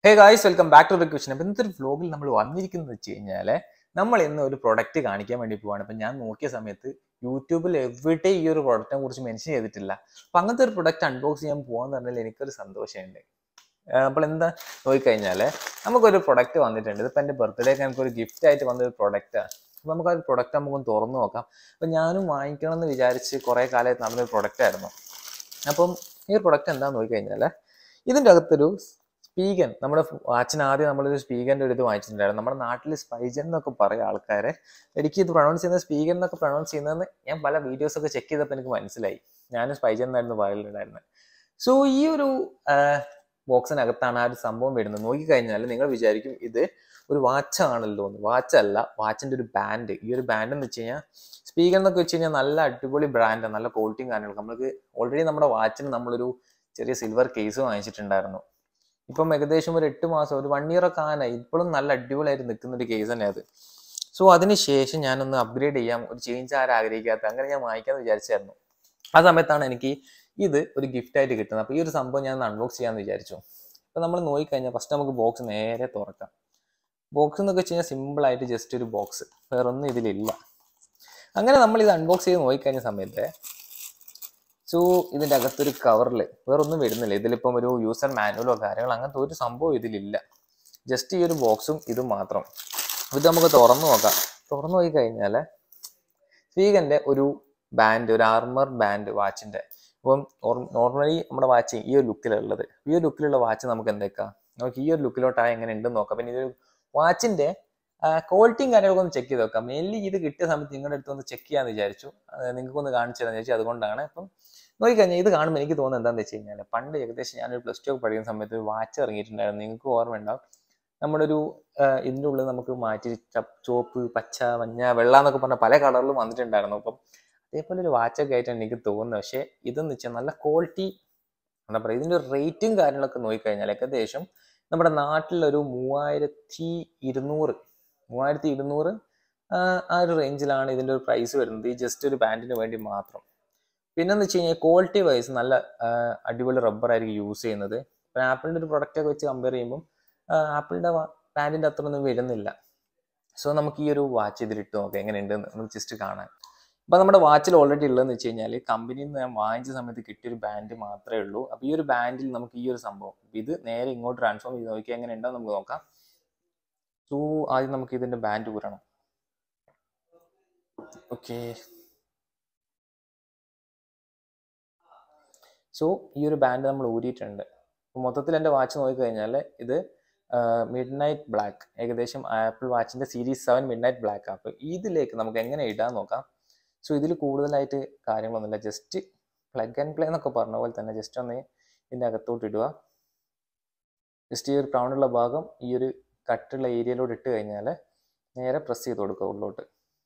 hey guys welcome back to the question അപ്പം ഇന്നത്തെ ഒരു വ്ലോഗിൽ നമ്മൾ വന്നിരിക്കുന്നത് വെച്ച് കഴിഞ്ഞാൽ നമ്മൾ ഇന്ന് ഒരു പ്രൊഡക്റ്റ് കാണിക്കാൻ വേണ്ടി പോവാണ് അപ്പം ഞാൻ നോക്കിയ സമയത്ത് യൂട്യൂബിൽ എവിടെ ഈ ഒരു പ്രൊഡക്റ്റിനെ കുറിച്ച് മെൻഷൻ ചെയ്തിട്ടില്ല അപ്പം അങ്ങനത്തെ ഒരു പ്രൊഡക്റ്റ് അൺബോക്സ് ചെയ്യാൻ പോകാന്ന് പറഞ്ഞാൽ എനിക്കൊരു സന്തോഷമുണ്ട് അപ്പോൾ എന്താ നോക്കിക്കഴിഞ്ഞാൽ നമുക്കൊരു പ്രൊഡക്റ്റ് വന്നിട്ടുണ്ട് ഇതിപ്പോൾ എൻ്റെ ബർത്ത്ഡേക്ക് എനിക്കൊരു ഗിഫ്റ്റ് ആയിട്ട് വന്നൊരു പ്രൊഡക്റ്റാണ് അപ്പോൾ നമുക്ക് ആ ഒരു പ്രൊഡക്റ്റ് നമുക്കൊന്ന് തുറന്നു നോക്കാം അപ്പം ഞാനും വാങ്ങിക്കണം എന്ന് വിചാരിച്ച് കുറേ കാലമായിട്ട് നടന്നൊരു പ്രൊഡക്റ്റ് ആയിരുന്നു അപ്പം ഈ ഒരു പ്രൊഡക്റ്റ് എന്താണെന്ന് നോക്കിക്കഴിഞ്ഞാൽ ഇതിൻ്റെ അകത്തൊരു സ്പീഗൻ നമ്മുടെ വാച്ചിന് ആദ്യം നമ്മളൊരു സ്പീഗറിൻ്റെ ഒരു ഇത് വാങ്ങിച്ചിട്ടുണ്ടായിരുന്നു നമ്മുടെ നാട്ടിൽ സ്പൈജൻ എന്നൊക്കെ പറയും ആൾക്കാരെ എനിക്ക് ഇത് പ്രൊണൗൺസ് ചെയ്യുന്നത് സ്പീഗൻ എന്നൊക്കെ പ്രൊണൗൺസ് ചെയ്യുന്നതെന്ന് ഞാൻ പല വീഡിയോസ് ഒക്കെ ചെക്ക് ചെയ്തപ്പോൾ എനിക്ക് മനസ്സിലായി ഞാൻ സ്പൈജൻ എന്നായിരുന്നു പറയലുണ്ടായിരുന്നത് സോ ഈ ഒരു ബോക്സിനകത്താണ് ആ ഒരു സംഭവം വരുന്നത് നോക്കിക്കഴിഞ്ഞാൽ നിങ്ങൾ വിചാരിക്കും ഇത് ഒരു വാച്ചാണല്ലോ എന്ന് വാച്ചല്ല വാച്ചിൻ്റെ ഒരു ബാൻഡ് ഈ ഒരു ബാൻഡ് എന്ന് വെച്ച് കഴിഞ്ഞാൽ സ്പീക്കർ എന്നൊക്കെ വെച്ച് കഴിഞ്ഞാൽ നല്ല അടിപൊളി ബ്രാൻഡ് നല്ല ക്വാളിറ്റിയും കാര്യങ്ങളൊക്കെ നമ്മൾക്ക് ഓൾറെഡി നമ്മുടെ വാച്ചിന് നമ്മളൊരു ചെറിയ സിൽവർ കേസ് വാങ്ങിച്ചിട്ടുണ്ടായിരുന്നു ഇപ്പം ഏകദേശം ഒരു എട്ട് മാസം ഒരു വൺ ഇയർ ഒക്കെ ആനായി ഇപ്പോഴും നല്ല അടിപൊളിയായിട്ട് നിൽക്കുന്ന ഒരു കേസ് തന്നെ അത് സോ അതിന് ശേഷം ഞാനൊന്ന് അപ്ഗ്രേഡ് ചെയ്യാം ഒരു ചേഞ്ച് ആരും ആഗ്രഹിക്കാത്ത അങ്ങനെ ഞാൻ വാങ്ങിക്കാമെന്ന് വിചാരിച്ചായിരുന്നു ആ സമയത്താണ് എനിക്ക് ഇത് ഒരു ഗിഫ്റ്റ് ആയിട്ട് കിട്ടുന്നത് അപ്പോൾ ഈ ഒരു സംഭവം ഞാൻ അൺബോക്സ് ചെയ്യാമെന്ന് വിചാരിച്ചു അപ്പോൾ നമ്മൾ നോക്കിക്കഴിഞ്ഞാൽ ഫസ്റ്റ് നമുക്ക് ബോക്സ് നേരെ തുറക്കാം ബോക്സ് എന്നൊക്കെ വെച്ച് കഴിഞ്ഞാൽ സിമ്പിളായിട്ട് ജസ്റ്റ് ഒരു ബോക്സ് വേറൊന്നും ഇതിലില്ല അങ്ങനെ നമ്മൾ ഇത് അൺബോക്സ് ചെയ്ത് നോക്കിക്കഴിഞ്ഞ സമയത്ത് സോ ഇതിൻ്റെ അകത്തൊരു കവറിൽ വേറൊന്നും വരുന്നില്ല ഇതിലിപ്പം ഒരു യൂസർ മാനുവലോ കാര്യങ്ങളോ അങ്ങനത്തെ ഒരു സംഭവം ഇതിലില്ല ജസ്റ്റ് ഈ ഒരു ബോക്സും ഇതും മാത്രം ഇത് നമുക്ക് തുറന്നു നോക്കാം തുറന്നു നോക്കി കഴിഞ്ഞാൽ സ്വീഗൻ്റെ ഒരു ബാൻഡ് ഒരു ആർമർ ബാൻഡ് വാച്ചിൻ്റെ അപ്പം നോർമലി നമ്മുടെ വാച്ച് ഈ ഒരു ലുക്കിലുള്ളത് ഈ ഒരു ലുക്കിലുള്ള വാച്ച് നമുക്ക് എന്തൊക്കെയാ നമുക്ക് ഈ ഒരു ലുക്കിലോട്ടായ എങ്ങനെ ഉണ്ടെന്ന് നോക്കാം പിന്നെ ഇതൊരു വാച്ചിൻ്റെ ക്വാളിറ്റിയും കാര്യങ്ങളൊക്കെ ഒന്ന് ചെക്ക് ചെയ്ത് നോക്കാം മെയിൻലി ഇത് കിട്ടിയ സമയത്ത് നിങ്ങളുടെ അടുത്ത് ഒന്ന് ചെക്ക് ചെയ്യാന്ന് വിചാരിച്ചു നിങ്ങൾക്കൊന്ന് കാണിച്ചു തരാന്ന് വിചാരിച്ചു അതുകൊണ്ടാണ് അപ്പം നോക്കിക്കഴിഞ്ഞാൽ ഇത് കാണുമ്പോൾ എനിക്ക് തോന്നുന്നത് എന്താണെന്ന് വെച്ച് കഴിഞ്ഞാൽ പണ്ട് ഏകദേശം ഞാനൊരു പ്ലസ് ടു ഒക്കെ പഠിക്കുന്ന സമയത്ത് ഒരു വാച്ച് ഇറങ്ങിയിട്ടുണ്ടായിരുന്നു നിങ്ങൾക്ക് ഓർമ്മ ഉണ്ടാവും നമ്മുടെ ഒരു ഇതിൻ്റെ ഉള്ളിൽ നമുക്ക് മാറ്റി ചുവപ്പ് പച്ച മഞ്ഞ വെള്ള എന്നൊക്കെ പറഞ്ഞ പല കളറിലും വന്നിട്ടുണ്ടായിരുന്നു അപ്പം അതേപോലെ ഒരു വാച്ചൊക്കെ ആയിട്ടാണ് എനിക്ക് തോന്നുന്നത് പക്ഷേ ഇതെന്ന് വെച്ചാൽ നല്ല ക്വാളിറ്റി എന്താ പറയുക ഇതിൻ്റെ റേറ്റും കാര്യങ്ങളൊക്കെ നോക്കിക്കഴിഞ്ഞാൽ ഏകദേശം നമ്മുടെ നാട്ടിലൊരു മൂവായിരത്തി ഇരുന്നൂറ് മൂവായിരത്തി ഇരുന്നൂറ് ആ ഒരു റേഞ്ചിലാണ് ഇതിൻ്റെ ഒരു പ്രൈസ് വരുന്നത് ഈ ജസ്റ്റ് ഒരു പാൻറ്റിന് വേണ്ടി മാത്രം പിന്നെന്ന് വെച്ച് കഴിഞ്ഞാൽ ക്വാളിറ്റി വൈസ് നല്ല അടിപൊളി റബ്ബർ ആയിരിക്കും യൂസ് ചെയ്യുന്നത് ഇപ്പം ആപ്പിളിൻ്റെ ഒരു പ്രൊഡക്റ്റ് ഒക്കെ വെച്ച് കമ്പയർ ചെയ്യുമ്പം ആപ്പിളിൻ്റെ പാൻറ്റിൻ്റെ അത്ര ഒന്നും വരുന്നില്ല സോ നമുക്ക് ഈ ഒരു വാച്ച് ഇതിലിട്ട് നോക്കാം എങ്ങനെയുണ്ട് നമുക്ക് ജസ്റ്റ് കാണാൻ അപ്പം നമ്മുടെ വാച്ചിൽ ഓൾറെഡി ഉള്ളതെന്ന് വെച്ച് കഴിഞ്ഞാൽ കമ്പനിയിൽ നിന്ന് ഞാൻ വാങ്ങിച്ച സമയത്ത് കിട്ടിയൊരു ബാൻഡ് മാത്രമേ ഉള്ളൂ അപ്പോൾ ഈ ഒരു ബാൻഡിൽ നമുക്ക് ഈ ഒരു സംഭവം ഇത് നേരെ ഇങ്ങോട്ട് ട്രാൻസ്ഫോം ചെയ്ത് നോക്കിയാൽ എങ്ങനെ ഉണ്ടോ നമുക്ക് നോക്കാം സോ ആദ്യം നമുക്ക് ഇതിൻ്റെ ബാൻഡ് ഊരണം ഓക്കെ സോ ഈ ഒരു ബാൻഡ് നമ്മൾ ഊരിയിട്ടുണ്ട് മൊത്തത്തിൽ എൻ്റെ വാച്ച് നോക്കിക്കഴിഞ്ഞാൽ ഇത് മിഡ് നൈറ്റ് ബ്ലാക്ക് ഏകദേശം ആപ്പിൾ വാച്ചിൻ്റെ series seven midnight black അപ്പോൾ ഇതിലേക്ക് നമുക്ക് എങ്ങനെ ഇടാൻ നോക്കാം സോ ഇതിൽ കൂടുതലായിട്ട് കാര്യങ്ങളൊന്നുമില്ല ജസ്റ്റ് പ്ലഗ് ആൻഡ് പ്ലേ എന്നൊക്കെ പറഞ്ഞ പോലെ തന്നെ ജസ്റ്റ് ഒന്ന് ഇതിൻ്റെ അകത്തോട്ട് ഇടുക ജസ്റ്റ് ഈ ഒരു ക്രൗണ്ടുള്ള ഭാഗം ഈ ഒരു കട്ടുള്ള ഏരിയയിലോട്ട് ഇട്ട് കഴിഞ്ഞാൽ നേരെ പ്രസ് ചെയ്ത് കൊടുക്കുക ഉള്ളോട്ട്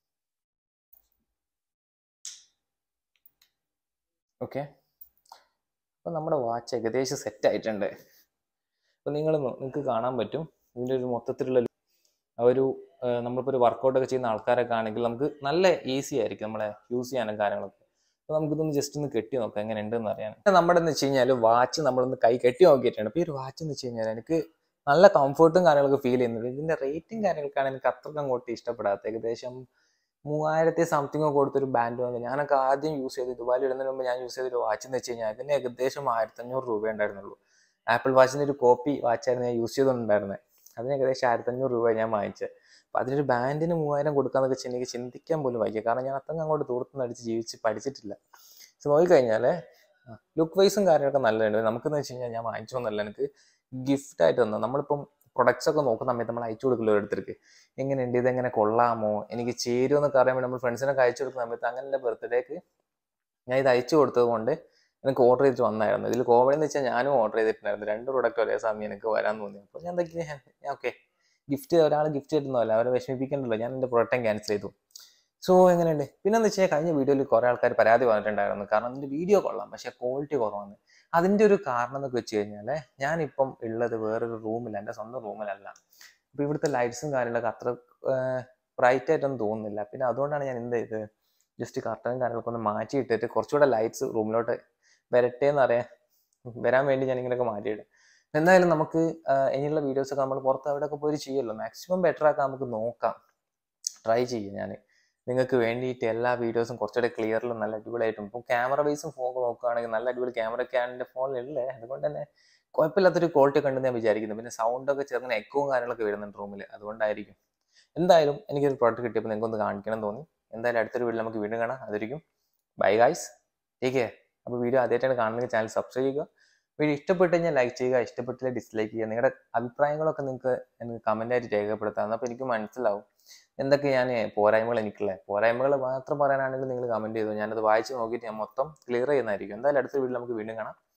ഓക്കെ അപ്പോൾ നമ്മുടെ വാച്ച് ഏകദേശം സെറ്റ് ആയിട്ടുണ്ട് അപ്പോൾ നിങ്ങൾ നിങ്ങൾക്ക് കാണാൻ പറ്റും ഇതിൻ്റെ ഒരു മൊത്തത്തിലുള്ള ആ ഒരു നമ്മളിപ്പോൾ ഒരു വർക്കൗട്ടൊക്കെ ചെയ്യുന്ന ആൾക്കാരൊക്കെ ആണെങ്കിൽ നമുക്ക് നല്ല ഈസി ആയിരിക്കും നമ്മളെ യൂസ് ചെയ്യാനും കാര്യങ്ങളൊക്കെ അപ്പോൾ നമുക്കിതൊന്ന് ജസ്റ്റ് ഒന്ന് കെട്ടി നോക്കാം എങ്ങനെ ഉണ്ടെന്ന് അറിയാൻ നമ്മുടെ എന്ന് വെച്ച് കഴിഞ്ഞാൽ വാച്ച് നമ്മളൊന്ന് കൈ കെട്ടി നോക്കിയിട്ടുണ്ട് അപ്പോൾ ഈ ഒരു വാച്ച് എന്ന് വെച്ച് കഴിഞ്ഞാൽ എനിക്ക് നല്ല കംഫർട്ടും കാര്യങ്ങളൊക്കെ ഫീൽ ചെയ്യുന്നുണ്ട് ഇതിൻ്റെ റേറ്റും കാര്യങ്ങളൊക്കെയാണ് എനിക്ക് അത്രയ്ക്ക് അങ്ങോട്ട് ഇഷ്ടപ്പെടാത്ത ഏകദേശം മൂവായിരത്തി സംതിങ് കൊടുത്തൊരു ബാൻഡ് വന്നു ഞാനൊക്കെ ആദ്യം യൂസ് ചെയ്ത് ദുബായിൽ ഇടുന്നതിന് മുമ്പ് ഞാൻ യൂസ് ചെയ്തൊരു വാച്ച് എന്ന് വെച്ച് കഴിഞ്ഞാൽ അതിന് ഏകദേശം ആയിരത്തഞ്ഞൂറ് രൂപ ഉണ്ടായിരുന്നുള്ളൂ ആപ്പിൾ വാച്ചിൻ്റെ ഒരു കോപ്പി വാച്ചായിരുന്നു ഞാൻ യൂസ് ചെയ്തുകൊണ്ടായിരുന്നത് അതിന് ഏകദേശം ആയിരത്തഞ്ഞൂറ് രൂപ ഞാൻ വാങ്ങിച്ചത് അപ്പം അതിനൊരു ബാൻഡിന് മൂവായിരം കൊടുക്കാന്നൊക്കെ വെച്ചാൽ എനിക്ക് ചിന്തിക്കാൻ പോലും വയ്യ കാരണം ഞാൻ അത്രയും അങ്ങോട്ട് ദൂരത്തുനിന്ന് അടിച്ച് ജീവിച്ച് പഠിച്ചിട്ടില്ല സോ നോക്കിക്കഴിഞ്ഞാൽ ലുക്ക് വൈസും കാര്യങ്ങളൊക്കെ നല്ലതുണ്ട് നമുക്കെന്ന് വെച്ച് കഴിഞ്ഞാൽ ഞാൻ വാങ്ങിച്ചോന്നല്ല എനിക്ക് ഗിഫ്റ്റ് ആയിട്ട് തന്നു നമ്മളിപ്പം പ്രൊഡക്ട്സ് ഒക്കെ നോക്കുന്ന സമയത്ത് നമ്മൾ അയച്ചു കൊടുക്കില്ല ഓരോരുത്തർക്ക് എങ്ങനെയുണ്ട് ഇതെങ്ങനെ കൊള്ളാമോ എനിക്ക് ചേരുമോ എന്നൊക്കെ അറിയാൻ വേണ്ടി നമ്മൾ ഫ്രണ്ട്സിനൊക്കെ അയച്ചു കൊടുക്കുന്ന സമയത്ത് അങ്ങനെ എൻ്റെ ബർത്ത്ഡേക്ക് ഞാൻ ഇത് അയച്ചു കൊടുത്തത് കൊണ്ട് എനിക്ക് ഓർഡർ ചെയ്തിട്ട് വന്നായിരുന്നു ഇതിൽ കോമഡി എന്ന് വെച്ചാൽ ഞാനും ഓർഡർ ചെയ്തിട്ടുണ്ടായിരുന്നു രണ്ട് പ്രൊഡക്റ്റ് ഒരേ സമയം എനിക്ക് വരാൻ തോന്നി അപ്പോൾ ഞാൻ എന്തൊക്കെ ഞാൻ ഓക്കെ ഗിഫ്റ്റ് ഒരാൾ ഗിഫ്റ്റ് തരുന്നതല്ല അവരെ വിഷമിപ്പിക്കണ്ടല്ലോ ഞാൻ എൻ്റെ പ്രൊഡക്റ്റും ക്യാൻസൽ ചെയ്തു സോ എങ്ങനെയുണ്ട് പിന്നെ എന്ന് വെച്ചാൽ കഴിഞ്ഞ വീഡിയോയിൽ കുറേ ആൾക്കാർ പരാതി പറഞ്ഞിട്ടുണ്ടായിരുന്നു കാരണം അതിൻ്റെ വീഡിയോ കൊള്ളാം പക്ഷേ ക്വാളിറ്റി കുറവാണ് അതിൻ്റെ ഒരു കാരണം എന്നൊക്കെ വെച്ച് കഴിഞ്ഞാൽ ഞാനിപ്പം ഉള്ളത് വേറൊരു റൂമില്ല എൻ്റെ സ്വന്തം റൂമിലല്ല അപ്പോൾ ഇവിടുത്തെ ലൈറ്റ്സും കാര്യങ്ങളൊക്കെ അത്ര ബ്രൈറ്റ് ആയിട്ടൊന്നും തോന്നുന്നില്ല പിന്നെ അതുകൊണ്ടാണ് ഞാൻ എന്ത് ചെയ്ത് ജസ്റ്റ് കർട്ടനും കാര്യങ്ങളൊക്കെ ഒന്ന് മാറ്റിയിട്ടിട്ട് കുറച്ചുകൂടെ ലൈറ്റ്സ് റൂമിലോട്ട് വരട്ടെ എന്ന് അറിയാൻ വരാൻ വേണ്ടി ഞാൻ ഇങ്ങനെയൊക്കെ മാറ്റിയിട്ട് എന്തായാലും നമുക്ക് ആ, ഇനിയുള്ള വീഡിയോസ് ഒക്കെ നമ്മൾ പുറത്ത് അവിടെയൊക്കെ പോയി ചെയ്യുമല്ലോ മാക്സിമം ബെറ്റർ ആക്കാൻ നമുക്ക് നോക്കാം ട്രൈ ചെയ്യും ഞാൻ നിങ്ങൾക്ക് വേണ്ടിയിട്ട് എല്ലാ വീഡിയോസും കുറച്ചുകൂടെ ക്ലിയറിലും നല്ല അടിപൊളിയായിട്ടും ഇപ്പോൾ ക്യാമറ വൈസും ഫോൺ നോക്കുകയാണെങ്കിൽ നല്ല അടിപൊളി ക്യാമറ ഒക്കെ ആണ് എൻ്റെ ഫോണിലുള്ളത് അതുകൊണ്ട് തന്നെ കുഴപ്പമില്ലാത്തൊരു ക്വാളിറ്റി കണ്ടെന്ന് ഞാൻ വിചാരിക്കുന്നു പിന്നെ സൗണ്ടൊക്കെ ചെറുങ്ങനെ എക്കോവും കാര്യങ്ങളൊക്കെ വരുന്നുണ്ട് റൂമിൽ അതുകൊണ്ടായിരിക്കും എന്തായാലും എനിക്കൊരു പ്രോഡക്റ്റ് കിട്ടിയപ്പോൾ നിങ്ങൾക്കൊന്ന് കാണിക്കണം എന്ന് തോന്നി എന്തായാലും അടുത്തൊരു വീഡിയോ നമുക്ക് വീണ്ടും കാണാം അതായിരിക്കും ബൈ ഗായ്സ് ടേക്ക് കെയർ അപ്പോൾ വീഡിയോ ആദ്യമായിട്ടാണ് കാണുന്നത് ചാനൽ സബ്സ്ക്രൈബ് ചെയ്യുക വീഡിയോ ഇഷ്ടപ്പെട്ട് കഴിഞ്ഞാൽ ലൈക്ക് ചെയ്യുക ഇഷ്ടപ്പെട്ടില്ല ഡിസ്ലൈക്ക് ചെയ്യുക നിങ്ങളുടെ അഭിപ്രായങ്ങളൊക്കെ നിങ്ങൾക്ക് എനിക്ക് കമൻ്റ് ആയിട്ട് രേഖപ്പെടുത്താം അപ്പോൾ എനിക്ക് മനസ്സിലാവും എന്തൊക്കെ ഞാൻ പോരായ്മകൾ എനിക്കുള്ളത് പോരായ്മകൾ മാത്രം പറയാനാണെങ്കിൽ നിങ്ങൾ കമൻറ്റ് ചെയ്തു ഞാനത് വായിച്ച് നോക്കിയിട്ട് ഞാൻ മൊത്തം ക്ലിയർ ചെയ്യുന്നതായിരിക്കും എന്തായാലും അടുത്ത വീഡിയോ നമുക്ക് വീണ്ടും കാണാം